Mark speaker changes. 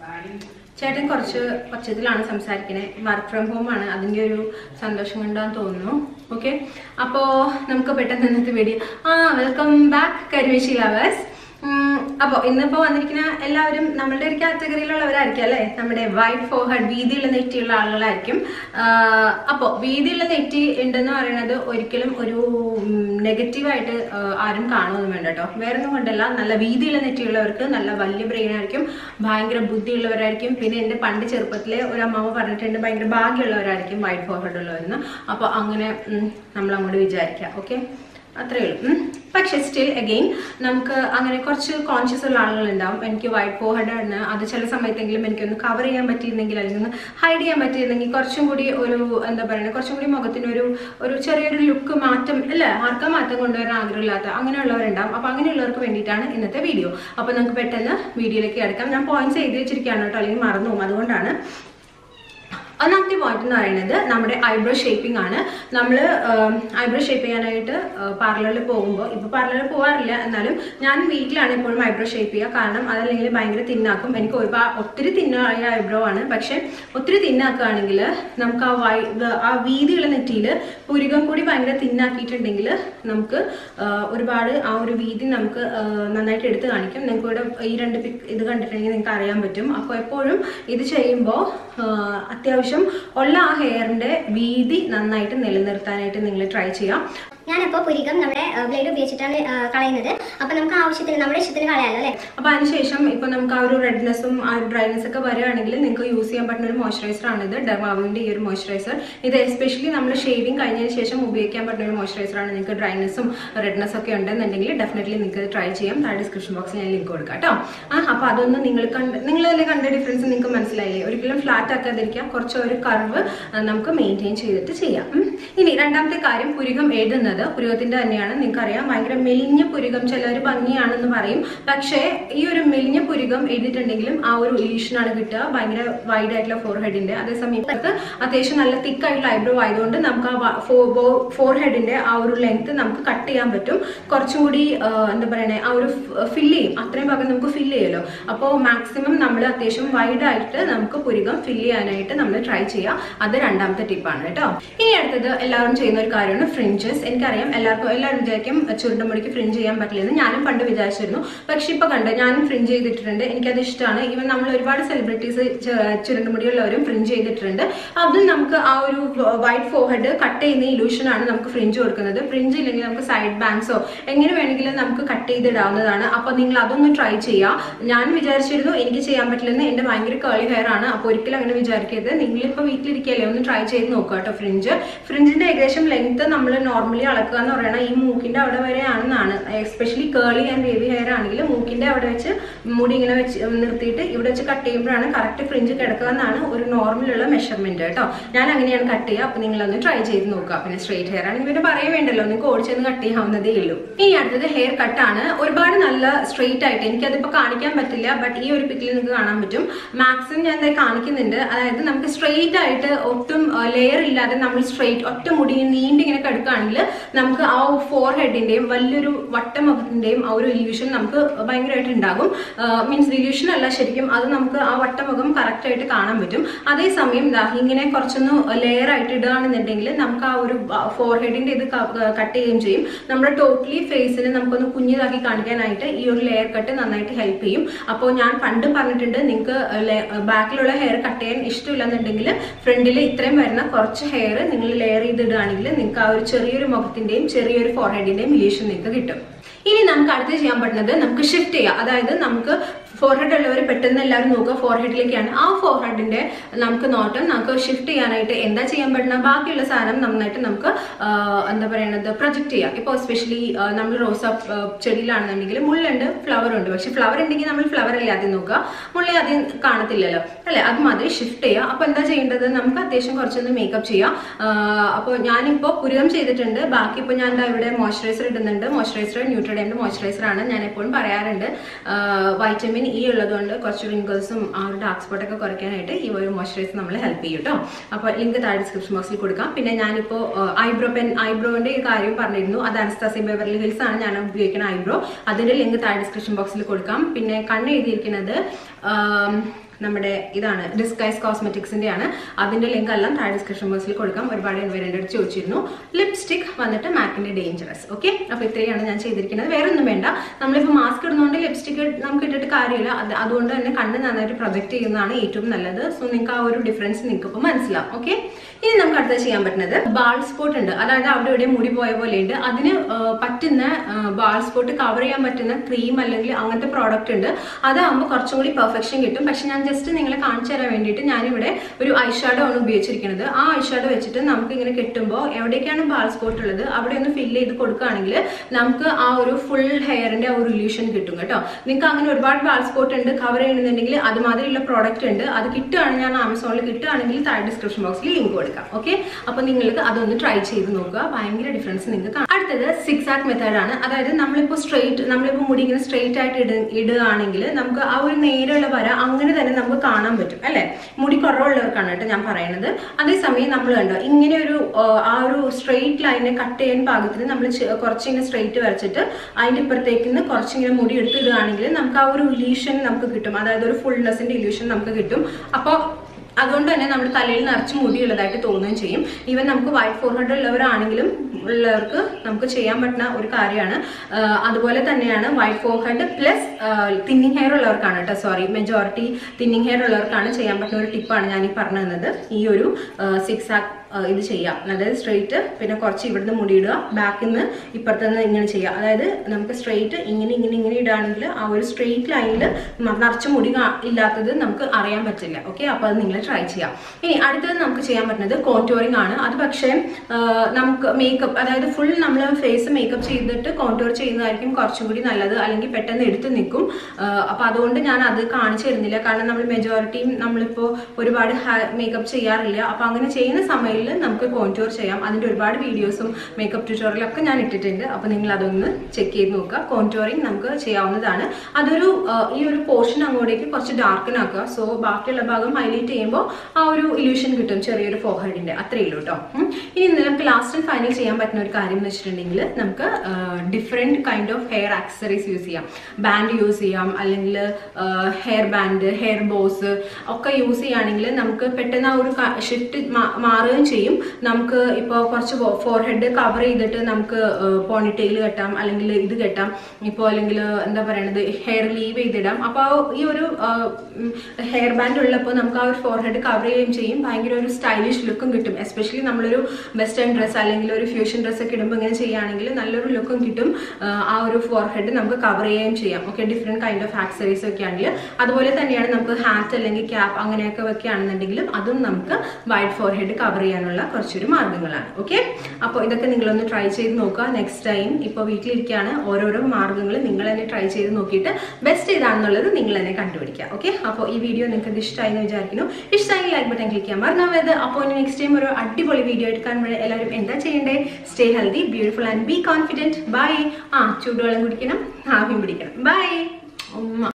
Speaker 1: ചേട്ടൻ കുറച്ച് ഒച്ചത്തിലാണ് സംസാരിക്കുന്നത് വർക്ക് ഫ്രം ഹോം ആണ് അതിൻ്റെ ഒരു സന്തോഷം കൊണ്ടാന്ന് തോന്നുന്നു ഓക്കെ അപ്പോൾ നമുക്ക് പെട്ടെന്ന് ഇന്നത്തെ വീഡിയോ ആ വെൽക്കം ബാക്ക് കരിവേശി ലവേഴ്സ് അപ്പോൾ ഇന്നിപ്പോൾ വന്നിരിക്കുന്ന എല്ലാവരും നമ്മളുടെ ഒരു കാറ്റഗറിയിലുള്ളവരായിരിക്കും അല്ലേ നമ്മുടെ വൈറ്റ് ഫോർഹെഡ് വീതിയുള്ള നെറ്റിയുള്ള ആളുകളായിരിക്കും അപ്പോൾ വീതിയുള്ള നെറ്റി ഉണ്ടെന്ന് പറയുന്നത് ഒരിക്കലും ഒരു നെഗറ്റീവായിട്ട് ആരും കാണുമൊന്നും വേണ്ട കേട്ടോ വേറെ ഒന്നും കൊണ്ടല്ല നല്ല വീതിയുള്ള നെറ്റിയുള്ളവർക്ക് നല്ല വലിയ ബ്രെയിൻ ആയിരിക്കും ഭയങ്കര ബുദ്ധിയുള്ളവരായിരിക്കും പിന്നെ എൻ്റെ പണ്ട് ചെറുപ്പത്തിലെ ഒരു അമ്മാവ് പറഞ്ഞിട്ടുണ്ട് ഭയങ്കര ഭാഗ്യമുള്ളവരായിരിക്കും വൈറ്റ് ഫോർഹെഡ് ഉള്ളവരെന്ന് അപ്പോൾ അങ്ങനെ നമ്മൾ അങ്ങോട്ട് വിചാരിക്കാം ഓക്കെ അത്രയേ ഉള്ളൂ ഉം. പക്ഷേ സ്റ്റിൽ അഗെയിൻ നമുക്ക് അങ്ങനെ കുറച്ച് കോൺഷ്യസ് ഉള്ള ആളുകളുണ്ടാവും എനിക്ക് വൈറ്റ് ഫോർഹെഡ് ആണ് അത് ചില സമയത്തെങ്കിലും എനിക്കൊന്ന് കവർ ചെയ്യാൻ പറ്റിയിരുന്നെങ്കിൽ അല്ലെങ്കിൽ ഒന്ന് ഹൈഡ് ചെയ്യാൻ പറ്റിയിരുന്നെങ്കിൽ കുറച്ചും കൂടി ഒരു എന്താ പറയുക കുറച്ചും കൂടി മുഖത്തിന് ഒരു ഒരു ചെറിയൊരു ലുക്ക് മാറ്റം അല്ലേ ആർക്കും മാറ്റം കൊണ്ടുവരാൻ ആഗ്രഹമില്ലാത്ത അങ്ങനെയുള്ളവരുണ്ടാവും അപ്പോൾ അങ്ങനെയുള്ളവർക്ക് വേണ്ടിയിട്ടാണ് ഇന്നത്തെ വീഡിയോ അപ്പോൾ നമുക്ക് പെട്ടെന്ന് വീഡിയോയിലേക്ക് കിടക്കാം ഞാൻ പോയിന്റ്സ് എഴുതി വെച്ചിരിക്കുകയാണ് കേട്ടോ അല്ലെങ്കിൽ മറന്നു പോകും അതുകൊണ്ടാണ് ഒന്നാമത്തെ പോയിന്റ് എന്ന് പറയുന്നത് നമ്മുടെ ഐബ്രോ ഷേപ്പിംഗ് ആണ് നമ്മൾ ഐബ്രോ ഷേപ്പ് ചെയ്യാനായിട്ട് പാർലറിൽ പോകുമ്പോൾ ഇപ്പോൾ പാർലറിൽ പോകാറില്ല എന്നാലും ഞാൻ വീട്ടിലാണ് എപ്പോഴും ഐബ്രോ ഷേപ്പ് ചെയ്യുക കാരണം അതല്ലെങ്കിൽ ഭയങ്കര തിന്നാക്കും എനിക്ക് ഒരുപാട് ഒത്തിരി തിന്നായ ഐബ്രോ ആണ് പക്ഷെ ഒത്തിരി തിന്നാക്കുകയാണെങ്കിൽ നമുക്ക് ആ വൈ ആ വീതിയുള്ള നെറ്റിയിൽ പുരുകം കൂടി ഭയങ്കര തിന്നാക്കിയിട്ടുണ്ടെങ്കിൽ നമുക്ക് ആ, ഒരുപാട് ആ ഒരു വീതി നമുക്ക് ആ, നന്നായിട്ട് എടുത്ത് കാണിക്കും നിങ്ങൾക്ക് ഇവിടെ ഈ രണ്ട് പിക് ഇത് കണ്ടിട്ടുണ്ടെങ്കിൽ നിങ്ങൾക്ക് അറിയാൻ പറ്റും അപ്പോൾ എപ്പോഴും ഇത് ചെയ്യുമ്പോൾ അത്യാവശ്യം ഉള്ള ആ ഹെയറിന്റെ വീതി നന്നായിട്ട് നിലനിർത്താനായിട്ട് നിങ്ങൾ ട്രൈ ചെയ്യാം
Speaker 2: ഞാനപ്പോൾ പുരികം നമ്മുടെ ബ്ലേഡ് ഉപയോഗിച്ചിട്ടാണ് ആ, കളയുന്നത് അപ്പോൾ നമുക്ക് ആവശ്യത്തിന് നമ്മുടെ ഇഷ്ടത്തിന് കളയാലോ അല്ലേ
Speaker 1: അപ്പോൾ അതിനുശേഷം ഇപ്പോൾ നമുക്ക് ആ ഒരു റെഡ്നെസ്സും ആ ഒരു ഡ്രൈനെസ് ഒക്കെ വരികയാണെങ്കിൽ നിങ്ങൾക്ക് യൂസ് ചെയ്യാൻ പറ്റുന്ന ഒരു മോയ്സ്ചറൈസർ ആണ് ഇത് ഡെർമാവിൻ്റെ ഈ ഒരു മോയ്സ്ചറൈസർ ഇത് എസ്പെഷ്യലി നമ്മൾ ഷേവിങ് കഴിഞ്ഞതിന് ശേഷം ഉപയോഗിക്കാൻ പറ്റുന്ന ഒരു മോയ്സ്ചറൈസർ ആണ് നിങ്ങൾക്ക് ഡ്രൈനെസ്സും റെഡ്നെസ് ഒക്കെ ഉണ്ടെന്നുണ്ടെങ്കിൽ ഡെഫിനറ്റ്ലി നിങ്ങൾക്ക് ഇത് ട്രൈ ചെയ്യാം താഴെ ഡിസ്ക്രിപ്ഷൻ ബോക്സിൽ ഞാൻ ലിങ്ക് കൊടുക്കാം കേട്ടോ ആ അപ്പോൾ അതൊന്ന് നിങ്ങൾ കണ്ട് നിങ്ങൾ അതിൽ കണ്ട ഡിഫറൻസ് നിങ്ങൾക്ക് മനസ്സിലായില്ലേ ഒരിക്കലും ഫ്ലാറ്റ് ആക്കാതിരിക്കുക കുറച്ച് ഒരു കർവ് നമുക്ക് മെയിൻറ്റെയിൻ ചെയ്തിട്ട് ചെയ്യാം ഉം. ഇനി രണ്ടാമത്തെ കാര്യം പുരുകം എഴുതുന്നത് പുരുകത്തിന്റെ തന്നെയാണ് നിങ്ങൾക്കറിയാം ഭയങ്കര മെലിഞ്ഞ പുരുകം ചിലർ ഭംഗിയാണെന്ന് പറയും പക്ഷേ ഈ ഒരു മെലിഞ്ഞ പുരുകം എഴുതിയിട്ടുണ്ടെങ്കിലും ആ ഒരു ഇലീഷനാണ് കിട്ടുക ഭയങ്കര വൈഡ് ആയിട്ടുള്ള ഫോർഹെഡിന്റെ അതേസമയം ഇപ്പുറത്ത് അത്യാവശ്യം നല്ല തിക്ക് ആയിട്ടുള്ള ഐബ്രോ ആയതുകൊണ്ട് നമുക്ക് ആ ഫോർഹെഡിന്റെ ആ ഒരു ലെങ്ത് നമുക്ക് കട്ട് ചെയ്യാൻ പറ്റും കുറച്ചും കൂടി ആ, എന്താ പറയണേ ആ ഒരു ഫില്ല് ചെയ്യും അത്രയും ഭാഗം നമുക്ക് ഫില്ല് ചെയ്യുമല്ലോ അപ്പോൾ മാക്സിമം നമ്മൾ അത്യാവശ്യം വൈഡ് ആയിട്ട് നമുക്ക് പുരുകം ഫില്ല് ചെയ്യാനായിട്ട് നമ്മൾ ട്രൈ ചെയ്യാം അത് രണ്ടാമത്തെ ടിപ്പാണ് കേട്ടോ ഇനി അടുത്തത് എല്ലാവരും ചെയ്യുന്ന ഒരു കാര്യമാണ് ഫ്രിഞ്ചസ് എനിക്കറിയാം എല്ലാവർക്കും എല്ലാവരും വിചാരിക്കും ചുരുണ്ടുമുടിക്ക് ഫ്രിഞ്ച് ചെയ്യാൻ പറ്റില്ലെന്ന് ഞാനും പണ്ട് വിചാരിച്ചിരുന്നു പക്ഷെ ഇപ്പൊ കണ്ട് ഞാനും ഫ്രിഞ്ച് ചെയ്തിട്ടുണ്ട് എനിക്കത് ഇഷ്ടമാണ് ഈവൻ നമ്മൾ ഒരുപാട് സെലിബ്രിറ്റീസ് ചുരുണ്ടുമുടിയുള്ളവരും ഫ്രിഞ്ച് ചെയ്തിട്ടുണ്ട് അതിൽ നമുക്ക് ആ ഒരു വൈറ്റ് ഫോർഹെഡ് കട്ട് ചെയ്യുന്ന ഇലൂഷൻ ആണ് നമുക്ക് ഫ്രിഞ്ച് കൊടുക്കുന്നത് ഫ്രിഞ്ച് ഇല്ലെങ്കിൽ നമുക്ക് സൈഡ് ബാങ്ക്സോ എങ്ങനെ വേണമെങ്കിലും നമുക്ക് കട്ട് ചെയ്തിടാവുന്നതാണ് അപ്പൊ നിങ്ങൾ അതൊന്ന് ട്രൈ ചെയ്യുക ഞാൻ വിചാരിച്ചിരുന്നു എനിക്ക് ചെയ്യാൻ പറ്റില്ലെന്ന് എന്റെ ഭയങ്കര കേളി ഹെയർ ആണ് അപ്പോൾ ഒരിക്കലും അങ്ങനെ വിചാരിക്കരുത് നിങ്ങളിപ്പോൾ വീട്ടിലിരിക്കല്ലേ ഒന്ന് ട്രൈ ചെയ്ത് നോക്കുക കേട്ടോ ഫ്രിഞ്ച് ഫ്രിഞ്ചിന്റെ ഏകദേശം ലെങ്ത് നമ്മൾ നോർമലി അളക്കുക എന്ന് പറയുന്നത് ഈ മൂക്കിന്റെ അവിടെ വരെയാണെന്നാണ് especially curly and baby hair ആണെങ്കിൽ മൂക്കിന്റെ അവിടെ വെച്ച് മുടി ഇങ്ങനെ വെച്ച് നിർത്തിയിട്ട് ഇവിടെ വെച്ച് കട്ട് ചെയ്യുമ്പോഴാണ് കറക്റ്റ് ഫ്രിഞ്ച് കിടക്കുക എന്നാണ് ഒരു നോർമലുള്ള മെഷർമെന്റ് കേട്ടോ ഞാൻ അങ്ങനെയാണ് കട്ട് ചെയ്യുക അപ്പൊ നിങ്ങളൊന്ന് ട്രൈ ചെയ്ത് നോക്കുക പിന്നെ സ്ട്രെയിറ്റ് ഹെയർ ആണെങ്കിൽ പിന്നെ പറയേ വേണ്ടല്ലോ നിങ്ങൾക്ക് ഓടിച്ചെന്ന് കട്ട് ചെയ്യാവുന്നതേ ഉള്ളൂ ഇനി അടുത്തത് ഹെയർ കട്ടാണ് ഒരുപാട് നല്ല സ്ട്രെയിറ്റ് ആയിട്ട് എനിക്കതിപ്പോൾ കാണിക്കാൻ പറ്റില്ല ബട്ട് ഈ ഒരു പിക്കിൽ നിങ്ങൾക്ക് കാണാൻ പറ്റും മാക്സിമം ഞാൻ ദേ കാണിക്കുന്നുണ്ട് അതായത് നമുക്ക് സ്ട്രെയിറ്റ് ആയിട്ട് ഒട്ടും ലെയർ ഇല്ലാതെ നമ്മൾ സ്ട്രെയിറ്റ് ഒറ്റ മുടി നീണ്ടിങ്ങനെ കിടക്കുകയാണെങ്കിൽ നമുക്ക് ആ ഫോർ ഹെഡിന്റെയും വലിയൊരു വട്ടമുഖത്തിന്റെയും ആ ഒരു ഇല്യൂഷൻ നമുക്ക് ഭയങ്കരമായിട്ട് ഉണ്ടാകും മീൻസ് ഇല്യൂഷൻ അല്ല ശരിക്കും അത് നമുക്ക് ആ വട്ടമുഖം കറക്റ്റ് ആയിട്ട് കാണാൻ പറ്റും അതേസമയം ദാ ഇങ്ങനെ കുറച്ചൊന്ന് ലെയർ ആയിട്ട് ഇടുകയാണെന്നുണ്ടെങ്കിൽ നമുക്ക് ആ ഒരു ഫോർ ഹെഡിന്റെ ഇത് കട്ട് ചെയ്യുകയും ചെയ്യും നമ്മുടെ ടോട്ടലി ഫേസിനെ നമുക്കൊന്ന് കുഞ്ഞിതാക്കി കാണിക്കാനായിട്ട് ഈ ഒരു ലെയർ കട്ട് നന്നായിട്ട് ഹെൽപ്പ് ചെയ്യും അപ്പോൾ ഞാൻ പണ്ട് പറഞ്ഞിട്ടുണ്ട് നിങ്ങൾക്ക് ബാക്കിലുള്ള ഹെയർ കട്ട് ചെയ്യാൻ ഇഷ്ടമില്ലെന്നുണ്ടെങ്കിൽ ഫ്രണ്ടിൽ ഇത്രയും വരുന്ന കുറച്ച് ഹെയർ നിങ്ങൾ ലെയർ ചെയ്തിടുകയാണെങ്കിൽ നിങ്ങൾക്ക് ആ ഒരു ചെറിയൊരു മുഖത്തിന്റെയും ചെറിയൊരു ഫോർഹെഡിന്റെയും ഇല്യൂഷൻ നിങ്ങൾക്ക് കിട്ടും ഇനി നമുക്ക് അടുത്ത് ചെയ്യാൻ പറ്റുന്നത് നമുക്ക് ഷിഫ്റ്റ് ചെയ്യാം അതായത് നമുക്ക് ഫോർഹെഡ് ഉള്ളവർ പെട്ടെന്ന് എല്ലാവരും നോക്കുക ഫോർഹെഡിലേക്കാണ് ആ ഫോർഹെഡിന്റെ നമുക്ക് നോട്ടം നമുക്ക് ഷിഫ്റ്റ് ചെയ്യാനായിട്ട് എന്താ ചെയ്യാൻ പറ്റുന്ന ബാക്കിയുള്ള സാധനം നന്നായിട്ട് നമുക്ക് ആ, എന്താ പറയുന്നത് പ്രൊജക്ട് ചെയ്യാം ഇപ്പോൾ എസ്പെഷ്യലി നമ്മൾ റോസ ചെടിയിലാണെന്നുണ്ടെങ്കിൽ മുള്ളുണ്ട് ഫ്ലവർ ഉണ്ട് പക്ഷെ ഫ്ലവർ ഉണ്ടെങ്കിൽ നമ്മൾ ഫ്ലവർ അല്ലേ ആദ്യം നോക്കുക മുള്ളി ആദ്യം കാണത്തില്ലല്ലോ അല്ലെ അത് മാതിരി ഷിഫ്റ്റ് ചെയ്യുക അപ്പോൾ എന്താ ചെയ്യേണ്ടത് നമുക്ക് അത്യാവശ്യം കുറച്ചൊന്ന് മേക്കപ്പ് ചെയ്യാം അപ്പോൾ ഞാനിപ്പോൾ പുരുകം ചെയ്തിട്ടുണ്ട് ബാക്കി ഇപ്പോൾ ഞാൻ ദാ ഇവിടെ മോയ്സ്ചറൈസർ ഇടുന്നുണ്ട് മോയ്സ്ചറൈസർ ന്യൂട്രഡൈൻ്റെ മോയ്സ്ചറൈസർ ആണ് ഞാൻ എപ്പോഴും പറയാറുണ്ട് വൈറ്റമിൻ ഇ ഉള്ളതുകൊണ്ട് കുറച്ച് റിങ്കിൾസും ആ ഒരു ഡാർക്ക് സ്പോട്ട് ഒക്കെ കുറയ്ക്കാനായിട്ട് ഈ ഒരു മോയ്സ്ചറൈസർ നമ്മളെ ഹെൽപ്പ് ചെയ്യും കേട്ടോ അപ്പോൾ ലിങ്ക് താഴെ ഡിസ്ക്രിപ്ഷൻ ബോക്സിൽ കൊടുക്കാം പിന്നെ ഞാനിപ്പോൾ ഐബ്രോ പെൻ ഐബ്രോന്റെ ഈ കാര്യം പറഞ്ഞിരുന്നു അത് അനസ്താസി ബെവർലി ഹിൽസ് ആണ് ഞാൻ ഉപയോഗിക്കുന്ന ഐബ്രോ അതിന്റെ ലിങ്ക് താഴെ ഡിസ്ക്രിപ്ഷൻ ബോക്സിൽ കൊടുക്കാം പിന്നെ കണ്ണ് എഴുതിയിരിക്കുന്നത് നമ്മുടെ ഇതാണ് ഡിസ്കൈസ് കോസ്മെറ്റിക്സിന്റെ ആണ് അതിന്റെ ലിങ്ക് എല്ലാം താഴെ ഡിസ്ക്രിപ്ഷൻ ബോക്സിൽ കൊടുക്കാം ഒരുപാട് പേര് എൻ്റെ അടുത്ത് ചോദിച്ചിരുന്നു ലിപ്സ്റ്റിക് വന്നിട്ട് മാക്കിന്റെ ഡേഞ്ചറസ് ഓക്കെ അപ്പൊ ഇത്രയാണ് ഞാൻ ചെയ്തിരിക്കുന്നത് വേറെ ഒന്നും വേണ്ട നമ്മളിപ്പോൾ മാസ്ക് ഇടുന്നതുകൊണ്ട് ലിപ്സ്റ്റിക് നമുക്ക് ഇട്ടിട്ട് കാര്യമില്ല അത് അതുകൊണ്ട് തന്നെ കണ്ണ് നന്നായിട്ട് പ്രൊജക്ട് ചെയ്യുന്നതാണ് ഏറ്റവും നല്ലത് സോ നിങ്ങൾക്ക് ആ ഒരു ഡിഫറൻസ് നിങ്ങൾക്ക് ഇപ്പോൾ മനസ്സിലാവും ഓക്കെ ഇനി നമുക്ക് അടുത്ത ചെയ്യാൻ പറ്റുന്നത് ബാൾ സ്പോട്ട് ഉണ്ട് അതായത് അവിടെ ഇവിടെ മുടി പോയ പോലെ ഉണ്ട് അതിന് ആ, പറ്റുന്ന ബാൾ സ്പോട്ട് കവർ ചെയ്യാൻ പറ്റുന്ന ക്രീം അല്ലെങ്കിൽ അങ്ങനത്തെ പ്രോഡക്റ്റ് ഉണ്ട് അതാകുമ്പോൾ കുറച്ചും കൂടി പെർഫെക്ഷൻ കിട്ടും പക്ഷെ ഞാൻ ജസ്റ്റ് നിങ്ങളെ കാണിച്ചു തരാൻ വേണ്ടിയിട്ട് ഞാനിവിടെ ഒരു ഐഷാഡോ ആണ് ഉപയോഗിച്ചിരിക്കുന്നത് ആ ഐഷാഡോ വെച്ചിട്ട് നമുക്ക് ഇങ്ങനെ കെട്ടുമ്പോൾ എവിടേക്കാണ് ബാൾ സ്പോട്ട് ഉള്ളത് അവിടെ ഒന്ന് ഫില്ല് ചെയ്ത് കൊടുക്കുകയാണെങ്കിൽ നമുക്ക് ആ ഒരു ഫുൾ ഹെയറിന്റെ ആ ഒരു ഇല്യൂഷൻ കിട്ടും കേട്ടോ നിങ്ങൾക്ക് അങ്ങനെ ഒരുപാട് ബാൾ സ്പോട്ട് ഉണ്ട് കവർ ചെയ്യണമെന്നുണ്ടെങ്കിൽ അതുമാതിരിയുള്ള പ്രോഡക്റ്റ് ഉണ്ട് അത് കിട്ടുകയാണെങ്കിൽ ഞാൻ ആമസോണിൽ കിട്ടുകയാണെങ്കിൽ താഴെ ഡിസ്ക്രിപ്ഷൻ ബോക്സിൽ ലിങ്ക് കൊടുക്കാം ഓക്കെ അപ്പൊ നിങ്ങൾക്ക് അതൊന്ന് ട്രൈ ചെയ്ത് നോക്കുക ഭയങ്കര ഡിഫറൻസ് നിങ്ങൾക്ക് കാണാം അടുത്തത് സിക്സ് ആക്ക് മെത്തേഡ് ആണ് അതായത് നമ്മളിപ്പോൾ സ്ട്രെയിറ്റ് നമ്മളിപ്പോൾ മുടി ഇങ്ങനെ സ്ട്രെയിറ്റ് ആയിട്ട് ഇട ഇടുകയാണെങ്കിൽ നമുക്ക് ആ ഒരു നേരെയുള്ള വര അങ്ങനെ തന്നെ നമുക്ക് കാണാൻ പറ്റും അല്ലെ മുടി കുറവുള്ളവർക്കാണ് കേട്ടോ ഞാൻ പറയുന്നത് അതേസമയം നമ്മൾ കണ്ടോ ഇങ്ങനെ ഒരു ആ, ആ ഒരു സ്ട്രെയിറ്റ് ലൈനെ കട്ട് ചെയ്യാൻ പാകത്തിന് നമ്മൾ കുറച്ചിങ്ങനെ സ്ട്രെയിറ്റ് വരച്ചിട്ട് അതിന്റെ ഇപ്പുറത്തേക്ക് നിന്ന് കുറച്ചിങ്ങനെ മുടി എടുത്തിടുകയാണെങ്കിൽ നമുക്ക് ആ ഒരു ഇല്യൂഷൻ നമുക്ക് കിട്ടും അതായത് ഒരു ഫുൾനെസിന്റെ ഇല്യൂഷൻ നമുക്ക് കിട്ടും അപ്പോൾ അതുകൊണ്ട് തന്നെ നമ്മുടെ തലയിൽ നിറച്ച് മുടിയുള്ളതായിട്ട് തോന്നുകയും ചെയ്യും ഈവൻ നമുക്ക് വൈറ്റ് ഫോർഹെഡ് ഉള്ളവരാണെങ്കിലും ഉള്ളവർക്ക് നമുക്ക് ചെയ്യാൻ പറ്റുന്ന ഒരു കാര്യമാണ് ആഹ് അതുപോലെ തന്നെയാണ് wide forehead plus thinning hair ഉള്ളവർക്കാണ് കേട്ടോ സോറി മെജോറിറ്റി തിന്നിങ് ഹെയർ ഉള്ളവർക്കാണ് ചെയ്യാൻ പറ്റുന്ന ഒരു ടിപ്പാണ് ഞാൻ ഈ പറഞ്ഞു തന്നത് ഈ ഒരു സിക്സ് ആക്ക് ഇത് ചെയ്യാം അതായത് സ്ട്രെയിറ്റ് പിന്നെ കുറച്ച് ഇവിടുന്ന് മുടിയിടുക ബാക്കിൽ നിന്ന് ഇപ്പുറത്ത് നിന്ന് ഇങ്ങനെ ചെയ്യാം അതായത് നമുക്ക് സ്ട്രെയിറ്റ് ഇങ്ങനെ ഇങ്ങനെ ഇങ്ങനെ ഇടുകയാണെങ്കിൽ ആ ഒരു സ്ട്രെയിറ്റ് ലൈനിൽ നിറച്ച് മുടി കാ- ഇല്ലാത്തത് നമുക്ക് അറിയാൻ പറ്റില്ല ഓക്കെ അപ്പോൾ അത് നിങ്ങൾ ട്രൈ ചെയ്യാം ഇനി അടുത്തത് നമുക്ക് ചെയ്യാൻ പറ്റുന്നത് കോൺടോറിംഗ് ആണ് അത് പക്ഷേ ആ, നമുക്ക് മേക്കപ്പ് അതായത് ഫുൾ നമ്മൾ ഫേസ് മേക്കപ്പ് ചെയ്തിട്ട് കോൺടോർ ചെയ്യുന്നതായിരിക്കും കുറച്ചും കൂടി നല്ലത് അല്ലെങ്കിൽ പെട്ടെന്ന് എടുത്ത് നിൽക്കും അപ്പോൾ അതുകൊണ്ട് ഞാൻ അത് കാണിച്ചു തരുന്നില്ല കാരണം നമ്മൾ മെജോറിറ്റിയും നമ്മളിപ്പോൾ ഒരുപാട് മേക്കപ്പ് ചെയ്യാറില്ല അപ്പോൾ അങ്ങനെ ചെയ്യുന്ന സമയത്ത് നമുക്ക് കോൺടോർ ചെയ്യാം അതിൻ്റെ ഒരുപാട് വീഡിയോസും മേക്കപ്പ് ട്യൂട്ടോറിയലൊക്കെ ഞാൻ ഇട്ടിട്ടുണ്ട് അപ്പോൾ നിങ്ങൾ അതൊന്ന് ചെക്ക് ചെയ്ത് നോക്കുക കോൺടോറിങ് നമുക്ക് ചെയ്യാവുന്നതാണ് അതൊരു ആ, ഈ ഒരു പോർഷൻ അങ്ങോട്ടേക്ക് കുറച്ച് ഡാർക്കൻ ആക്കുക സോ ബാക്കിയുള്ള ഭാഗം ഹൈലൈറ്റ് ചെയ്യുമ്പോൾ ആ ഒരു ഇല്യൂഷൻ കിട്ടും ചെറിയൊരു ഫോർഹെഡിന്റെ അത്രയേ ഉള്ളൂ കേട്ടോ ഉം. ഇനി നമുക്ക് ലാസ്റ്റ് ആൻഡ് ഫൈനൽ ചെയ്യാൻ പറ്റുന്ന ഒരു കാര്യം എന്ന് വെച്ചിട്ടുണ്ടെങ്കിൽ നമുക്ക് different kind of hair accessories use ചെയ്യാം ബാൻഡ് യൂസ് ചെയ്യാം അല്ലെങ്കിൽ ഹെയർ ബാൻഡ് ഹെയർ ബോസ് ഒക്കെ യൂസ് ചെയ്യുകയാണെങ്കിൽ നമുക്ക് പെട്ടെന്ന് ആ ഒരു ഷിഫ്റ്റ് മാറുകയും ചെയ്യും നമുക്ക് ഇപ്പോൾ കുറച്ച് ഫോർഹെഡ് കവർ ചെയ്തിട്ട് നമുക്ക് പോണിറ്റെയിൽ കെട്ടാം അല്ലെങ്കിൽ ഇത് കെട്ടാം ഇപ്പോൾ അല്ലെങ്കിൽ എന്താ പറയണത് ഹെയർ ലീവ് ചെയ്തിടാം അപ്പോൾ ഈ ഒരു ഹെയർ ബാൻഡ് ഉള്ളപ്പോൾ നമുക്ക് ആ ഒരു ഫോർഹെഡ് കവർ ചെയ്യുകയും ചെയ്യും ഭയങ്കര ഒരു സ്റ്റൈലിഷ് ലുക്കും കിട്ടും എസ്പെഷ്യലി നമ്മളൊരു വെസ്റ്റേൺ ഡ്രസ്സ് അല്ലെങ്കിൽ ഒരു ഫ്യൂഷൻ ഡ്രസ്സ് ഒക്കെ ഇടുമ്പോൾ ഇങ്ങനെ ചെയ്യുകയാണെങ്കിൽ നല്ലൊരു ലുക്കും കിട്ടും ആ, ആ ഒരു ഫോർഹെഡ് നമുക്ക് കവർ ചെയ്യുകയും ചെയ്യാം okay different kind of accessories ഒക്കെ ആണെങ്കിൽ അതുപോലെ തന്നെയാണ് നമുക്ക് ഹാറ്റ് അല്ലെങ്കിൽ ക്യാപ്പ് അങ്ങനെയൊക്കെ വെക്കുകയാണെന്നുണ്ടെങ്കിലും അതും നമുക്ക് വൈറ്റ് ഫോർഹെഡ് കവർ ചെയ്യാനുള്ള കുറച്ചൊരു മാർഗ്ഗങ്ങളാണ് ഓക്കെ അപ്പോൾ ഇതൊക്കെ നിങ്ങളൊന്ന് ട്രൈ ചെയ്ത് നോക്കുക നെക്സ്റ്റ് ടൈം ഇപ്പോൾ വീട്ടിലിരിക്കുകയാണ് ഓരോരോ മാർഗ്ഗങ്ങൾ നിങ്ങൾ തന്നെ ട്രൈ ചെയ്ത് നോക്കിയിട്ട് ബെസ്റ്റ് ഏതാണെന്നുള്ളത് നിങ്ങൾ തന്നെ കണ്ടുപിടിക്കുക ഓക്കെ അപ്പോൾ ഈ വീഡിയോ നിങ്ങൾക്ക് ഇഷ്ടമായി എന്ന് വിചാരിക്കുന്നു ഇഷ്ടമായി ലൈക്ക് ബട്ടൺ ക്ലിക്ക് ചെയ്യാൻ മറന്നാവത് അപ്പോൾ നെക്സ്റ്റ് ടൈം ഒരു അടിപൊളി വീഡിയോ എടുക്കാൻ വേണ്ടി എല്ലാവരും എന്താ ചെയ്യേണ്ടേ stay healthy beautiful and be confident bye ആ ചൂടുവെള്ളം കുടിക്കണം ആവിയും പിടിക്കണം ബൈ ഉമ്മ